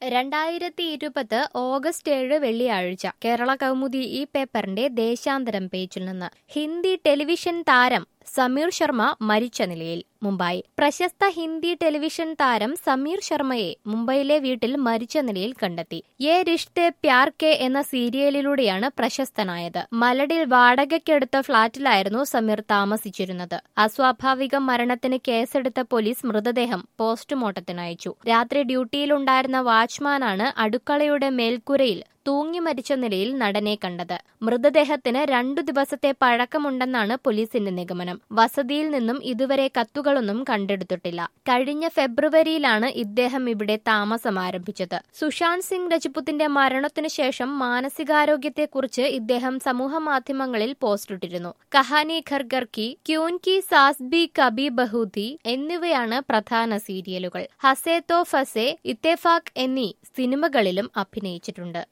രണ്ടായിരത്തി ഇരുപത് ഓഗസ്റ്റ് ഏഴ് വെള്ളിയാഴ്ച കേരള കൗമുദി ഈ പേപ്പറിന്റെ ദേശാന്തരം പേജിൽ നിന്ന് ഹിന്ദി ടെലിവിഷൻ താരം സമീർ ശർമ്മ മരിച്ച നിലയിൽ മുംബൈ പ്രശസ്ത ഹിന്ദി ടെലിവിഷൻ താരം സമീർ ശർമ്മയെ മുംബൈയിലെ വീട്ടിൽ മരിച്ച നിലയിൽ കണ്ടെത്തി യേ റിഷ്തെ പ്യാർ കെ എന്ന സീരിയലിലൂടെയാണ് പ്രശസ്തനായത് മലടിൽ വാടകയ്ക്കെടുത്ത ഫ്ളാറ്റിലായിരുന്നു സമീർ താമസിച്ചിരുന്നത് അസ്വാഭാവിക മരണത്തിന് കേസെടുത്ത പോലീസ് മൃതദേഹം പോസ്റ്റ്മോർട്ടത്തിനയച്ചു രാത്രി ഡ്യൂട്ടിയിലുണ്ടായിരുന്ന വാച്ച്മാനാണ് അടുക്കളയുടെ മേൽക്കൂരയിൽ തൂങ്ങി മരിച്ച നിലയിൽ നടനെ കണ്ടത് മൃതദേഹത്തിന് രണ്ടു ദിവസത്തെ പഴക്കമുണ്ടെന്നാണ് പോലീസിന്റെ നിഗമനം വസതിയിൽ നിന്നും ഇതുവരെ കത്തുകളൊന്നും കണ്ടെടുത്തിട്ടില്ല കഴിഞ്ഞ ഫെബ്രുവരിയിലാണ് ഇദ്ദേഹം ഇവിടെ താമസം ആരംഭിച്ചത് സുശാന്ത് സിംഗ് രജപുത്തിന്റെ മരണത്തിനു ശേഷം മാനസികാരോഗ്യത്തെക്കുറിച്ച് ഇദ്ദേഹം സമൂഹ മാധ്യമങ്ങളിൽ പോസ്റ്റിട്ടിരുന്നു കഹാനി ഘർ ഘർ കി ക്യൂൻ കി സാസ് ബി കബി ബഹുദി എന്നിവയാണ് പ്രധാന സീരിയലുകൾ ഹസേ തോ ഫസേ ഇത്തേഫാഖ് എന്നീ സിനിമകളിലും അഭിനയിച്ചിട്ടുണ്ട്